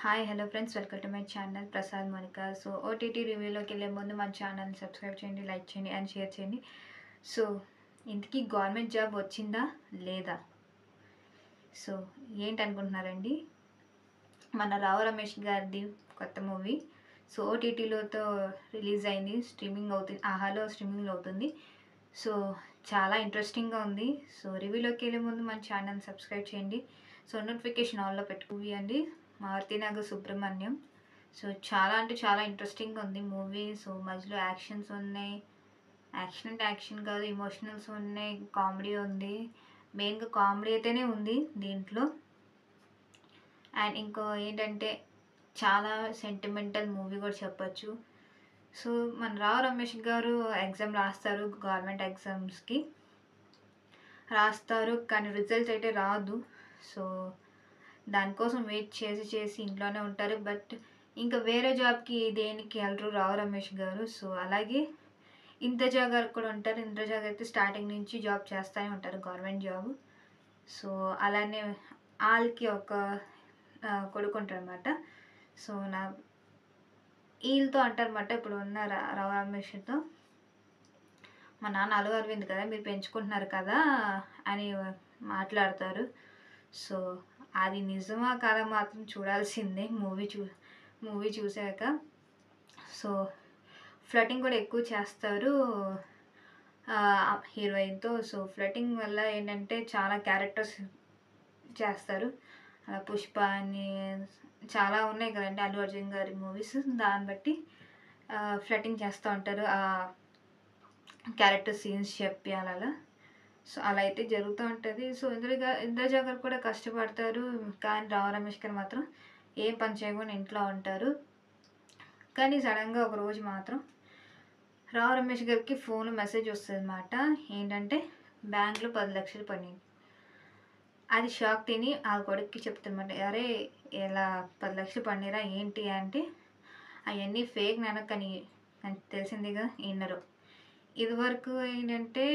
hi hello friends welcome to my channel Prasad Monika so OTT రివ్యూలోకి వెళ్ళే ముందు మన ఛానల్ని సబ్స్క్రైబ్ చేయండి లైక్ చేయండి అండ్ షేర్ చేయండి సో ఇంతకీ గవర్నమెంట్ జాబ్ వచ్చిందా లేదా సో ఏంటనుకుంటున్నారండి మన రావు రమేష్ గారిది కొత్త మూవీ సో ఓటీటీలోతో రిలీజ్ అయింది స్ట్రీమింగ్ అవుతుంది ఆహాలో స్ట్రీమింగ్ అవుతుంది సో చాలా ఇంట్రెస్టింగ్గా ఉంది సో రివ్యూలోకి వెళ్ళే ముందు మన ఛానల్ సబ్స్క్రైబ్ చేయండి సో నోటిఫికేషన్ ఆన్లో పెట్టుకువి అండి మారుతినాగ సుబ్రహ్మణ్యం సో చాలా అంటే చాలా ఇంట్రెస్టింగ్గా ఉంది మూవీ సో మధ్యలో యాక్షన్స్ ఉన్నాయి యాక్షన్ అంటే యాక్షన్ కాదు ఇమోషనల్స్ ఉన్నాయి కామెడీ ఉంది మెయిన్గా కామెడీ అయితేనే ఉంది దీంట్లో అండ్ ఇంకో ఏంటంటే చాలా సెంటిమెంటల్ మూవీ కూడా చెప్పచ్చు సో మన రావు రమేష్ గారు ఎగ్జామ్ రాస్తారు గవర్నమెంట్ ఎగ్జామ్స్కి రాస్తారు కానీ రిజల్ట్స్ అయితే రాదు సో దానికోసం వెయిట్ చేసి చేసి ఇంట్లోనే ఉంటారు బట్ ఇంకా వేరే జాబ్కి దేనికి వెళ్ళరు రావు రమేష్ గారు సో అలాగే ఇంద్రజా గారు కూడా ఉంటారు ఇంద్రజా గారు అయితే స్టార్టింగ్ నుంచి జాబ్ చేస్తూనే ఉంటారు గవర్నమెంట్ జాబ్ సో అలానే వాళ్ళకి ఒక కొడుకు ఉంటారు అనమాట సో నా వీళ్ళతో అంటారన్నమాట ఇప్పుడు ఉన్న రా- రావు రమేష్తో మా నాన్న అల్లు అరవింద్ కదా మీరు పెంచుకుంటున్నారు కదా అని మాట్లాడతారు సో అది నిజమా కాదా మాత్రం చూడాల్సిందే మూవీ చూ మూవీ చూశాక సో ఫ్లటింగ్ కూడా ఎక్కువ చేస్తారు హీరోయిన్తో సో ఫ్లటింగ్ వల్ల ఏంటంటే చాలా క్యారెక్టర్స్ చేస్తారు అలా పుష్ప అని చాలా ఉన్నాయి కదండి అల్లు అర్జున్ గారి మూవీస్ దాన్ని బట్టి ఫ్లటింగ్ చేస్తూ ఉంటారు ఆ క్యారెక్టర్ సీన్స్ చెప్పి అలా సో అలా అయితే జరుగుతూ ఉంటుంది సో ఇంద్రగా ఇంద్రజా గారు కూడా కష్టపడతారు కానీ రావు రమేష్ గారు మాత్రం ఏం పని చేయకుండా ఇంట్లో ఉంటారు కానీ సడన్గా ఒక రోజు మాత్రం రావు రమేష్ గారికి ఫోన్ మెసేజ్ వస్తుంది అనమాట ఏంటంటే బ్యాంక్లో పది లక్షలు పడినాయి అది షాక్ తిని ఆ కొడుక్కి చెప్తానమాట అరే ఇలా పది లక్షలు పడినరా ఏంటి అంటే అవన్నీ ఫేక్ నాన్న కానీ నాకు తెలిసిందిగా విన్నరు ఇదివరకు ఏంటంటే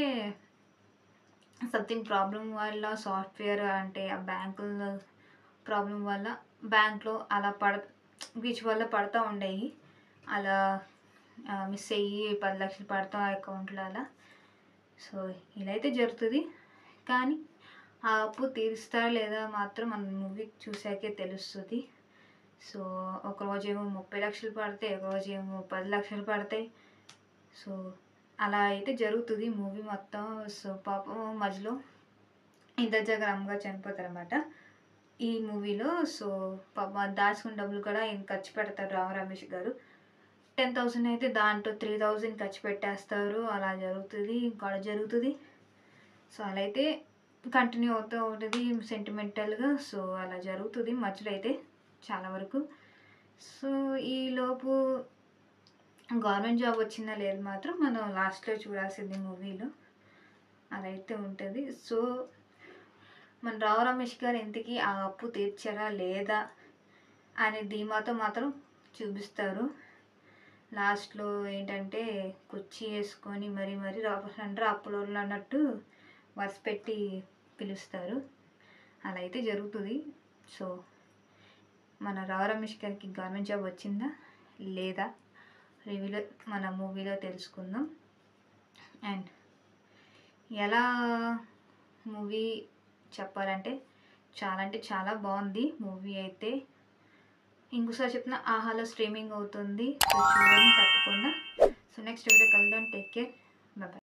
సంథింగ్ ప్రాబ్లం వల్ల సాఫ్ట్వేర్ అంటే ఆ బ్యాంకుల ప్రాబ్లం వల్ల బ్యాంక్లో అలా పడ వీచ్ వల్ల పడతా ఉండేవి అలా మిస్ అయ్యి పది లక్షలు పడతాం అకౌంట్లో అలా సో ఇలా అయితే జరుగుతుంది కానీ ఆ అప్పు తీరుస్తారా లేదా మాత్రం మన మూవీ చూసాకే తెలుస్తుంది సో ఒక రోజేమో ముప్పై లక్షలు పడతాయి ఒక రోజేమో పది లక్షలు పడతాయి సో అలా అయితే జరుగుతుంది మూవీ మొత్తం సో పాపం మధ్యలో ఇంత దగ్గర అమ్మగా చనిపోతారన్నమాట ఈ మూవీలో సో పాప దాచుకున్న డబ్బులు కూడా ఈయన ఖర్చు పెడతారు రావు రమేష్ గారు టెన్ థౌసండ్ అయితే దాంట్లో త్రీ థౌజండ్ ఖర్చు పెట్టేస్తారు అలా జరుగుతుంది గొడవ జరుగుతుంది సో అలా అయితే కంటిన్యూ అవుతూ ఉంటుంది సెంటిమెంటల్గా సో అలా జరుగుతుంది మధ్యలో అయితే చాలా వరకు సో ఈలోపు గవర్నమెంట్ జాబ్ వచ్చిందా లేదు మాత్రం మనం లాస్ట్లో చూడాల్సింది మూవీలో అదైతే ఉంటుంది సో మన రావు రమేష్ గారు ఇంతకీ ఆ అప్పు తీర్చారా లేదా అనే ధీమాతో మాత్రం చూపిస్తారు లాస్ట్లో ఏంటంటే కుర్చీ వేసుకొని మరీ మరీ అంటారు అప్పులో అన్నట్టు వరుస పెట్టి పిలుస్తారు అలా అయితే జరుగుతుంది సో మన రావు రమేష్ గారికి గవర్నమెంట్ జాబ్ వచ్చిందా లేదా రివ్యూలో మన మూవీలో తెలుసుకుందాం అండ్ ఎలా మూవీ చెప్పాలంటే చాలా అంటే చాలా బాగుంది మూవీ అయితే ఇంకోసారి చెప్పిన ఆహాలో స్ట్రీమింగ్ అవుతుంది సో చూడండి తప్పకుండా సో నెక్స్ట్ వీడియో కలుద్దాం టేక్ కేర్ బాయ్